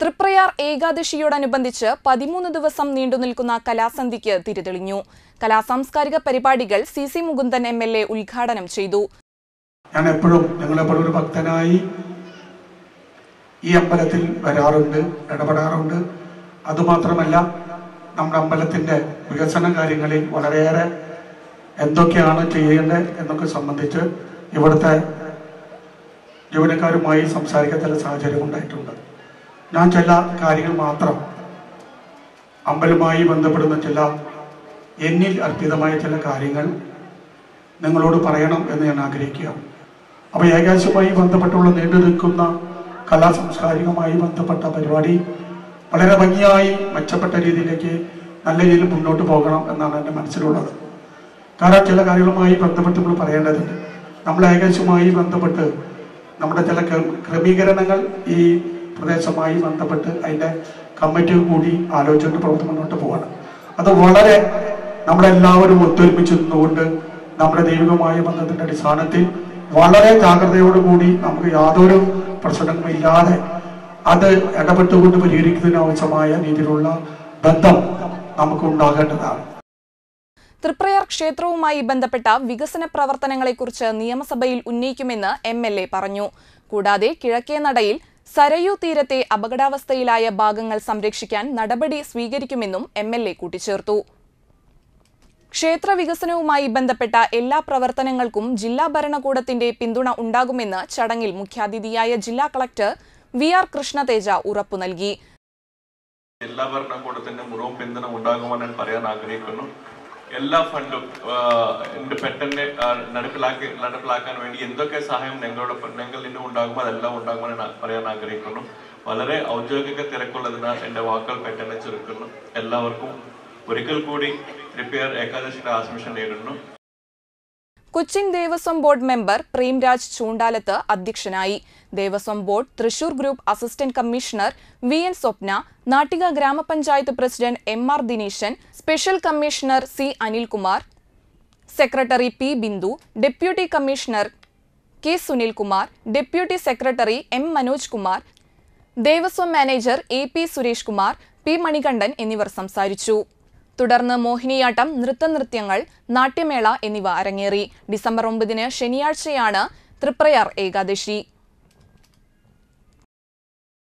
തൃപ്രയാർ ഏകാദശിയോടനുബന്ധിച്ച് പതിമൂന്ന് ദിവസം നീണ്ടുനിൽക്കുന്ന കലാസന്ധിക്ക് തിരിതെളിഞ്ഞു കലാസാംസ്കാരിക പരിപാടികൾ C C Mukundan M L A ഉദ്ഘാടനം ചെയ്തു ഞാൻ എപ്പോഴും നിങ്ങളെപ്പോഴും ഒരു ഭക്തനായി ഈ അമ്പലത്തിൽ വരാറുണ്ട് ഇടപെടാറുണ്ട് അതുമാത്രമല്ല നമ്മുടെ അമ്പലത്തിന്റെ വികസന കാര്യങ്ങളിൽ വളരെയേറെ എന്തൊക്കെയാണ് ചെയ്യേണ്ടത് എന്നൊക്കെ സംബന്ധിച്ച് ഇവിടുത്തെ ജീവനക്കാരുമായി സംസാരിക്കാൻ ചില സാഹചര്യം ഉണ്ടായിട്ടുണ്ട് ഞാൻ ചില കാര്യങ്ങൾ മാത്രം അമ്പലവുമായി ബന്ധപ്പെടുന്ന ചില എന്നിൽ അർപ്പിതമായ ചില കാര്യങ്ങൾ നിങ്ങളോട് പറയണം എന്ന് ഞാൻ ആഗ്രഹിക്കുകയാണ് അപ്പോൾ ഏകാശവുമായി ബന്ധപ്പെട്ടുള്ള നീണ്ടു നിൽക്കുന്ന കലാ സാംസ്കാരികമായി ബന്ധപ്പെട്ട പരിപാടി വളരെ ഭംഗിയായി മെച്ചപ്പെട്ട രീതിയിലേക്ക് നല്ല രീതിയിൽ മുന്നോട്ട് പോകണം എന്നാണ് എൻ്റെ മനസ്സിലുള്ളത് കാരണം ചില കാര്യങ്ങളുമായി ബന്ധപ്പെട്ട് നമ്മൾ പറയേണ്ടതുണ്ട് നമ്മൾ ഏകദേശവുമായി ബന്ധപ്പെട്ട് നമ്മുടെ ചില ക്ര- ക്രമീകരണങ്ങൾ ഈ പ്രദേശവുമായി ബന്ധപ്പെട്ട് അതിൻ്റെ കമ്മിറ്റി കൂടി ആലോചിച്ചുകൊണ്ട് പ്രവർത്തനം മുന്നോട്ട് പോവാണ് അത് വളരെ നമ്മളെല്ലാവരും ഒത്തൊരുമിച്ച് നിന്നുകൊണ്ട് നമ്മുടെ ദൈവികമായ ബന്ധത്തിന്റെ അടിസ്ഥാനത്തിൽ വളരെ ജാഗ്രതയോടുകൂടി നമുക്ക് യാതൊരു പ്രശ്നങ്ങളും ഇല്ലാതെ അത് ഇടപെട്ടുകൊണ്ട് പരിഹരിക്കുന്നതിന് ആവശ്യമായ രീതിയിലുള്ള ബന്ധം നമുക്ക് ഉണ്ടാകേണ്ടതാണ് തൃപ്രയാർ ക്ഷേത്രവുമായി ബന്ധപ്പെട്ട വികസന പ്രവർത്തനങ്ങളെക്കുറിച്ച് നിയമസഭയിൽ ഉന്നയിക്കുമെന്ന് എം എൽ എ പറഞ്ഞു കൂടാതെ കിഴക്കേ നടയിൽ സരയൂ തീരത്തെ അപകടാവസ്ഥയിലായ ഭാഗങ്ങൾ സംരക്ഷിക്കാൻ നടപടി സ്വീകരിക്കുമെന്നും എം എൽ എ കൂട്ടിച്ചേർത്തു ക്ഷേത്ര വികസനവുമായി ബന്ധപ്പെട്ട എല്ലാ പ്രവർത്തനങ്ങൾക്കും ജില്ലാ ഭരണകൂടത്തിന്റെ പിന്തുണ ഉണ്ടാകുമെന്ന് ചടങ്ങിൽ മുഖ്യാതിഥിയായ ജില്ലാ കളക്ടർ വി ആർ കൃഷ്ണതേജ ഉറപ്പു നൽകി ജില്ലാ ഭരണകൂടത്തിന്റെ മുഴുവൻ പിന്തുണ ഉണ്ടാകുമെന്ന് ഞാൻ പറയാൻ ആഗ്രഹിക്കുന്നു എല്ലാ ഫണ്ടും എന്റെ പെട്ടെന്ന് നടപ്പിലാക്കി നടപ്പിലാക്കാൻ വേണ്ടി എന്തൊക്കെ സഹായം ഞങ്ങളോട് ഞങ്ങളിൽ നിന്നും ഉണ്ടാകുമോ അതെല്ലാം ഉണ്ടാകുമെന്ന് ഞാൻ പറയാൻ ആഗ്രഹിക്കുന്നു വളരെ ഔദ്യോഗിക തിരക്കുള്ളതിനാൽ എന്റെ വാക്കുകൾ പെട്ടെന്ന് ചുരുക്കുന്നു എല്ലാവർക്കും ഒരിക്കൽ കൂടി റിപ്പയർ ഏകാദശിയുടെ ആശംസ നേരിടുന്നു കൊച്ചിൻ ദേവസ്വം ബോർഡ് മെമ്പർ പ്രേംരാജ് ചൂണ്ടാലത്ത് അധ്യക്ഷനായി Devaswom board Thrissur group assistant commissioner V N Swapna Nattika grama panchayat president M R Dineshan special commissioner C Anilkumar secretary P Bindu deputy commissioner K Sunilkumar deputy secretary M Manoj Kumar Devaswom manager A P Suresh Kumar P Manikandan എന്നിവർ സംസാരിച്ചു തുടർന്ന് മോഹിനിയാട്ടം നൃത്തനൃത്യങ്ങൾ നാട്യമേള എന്നിവ അരങ്ങേറി ഡിസംബർ ഒമ്പതിന് ശനിയാഴ്ചയാണ് തൃപ്രയാർ ഏകാദശി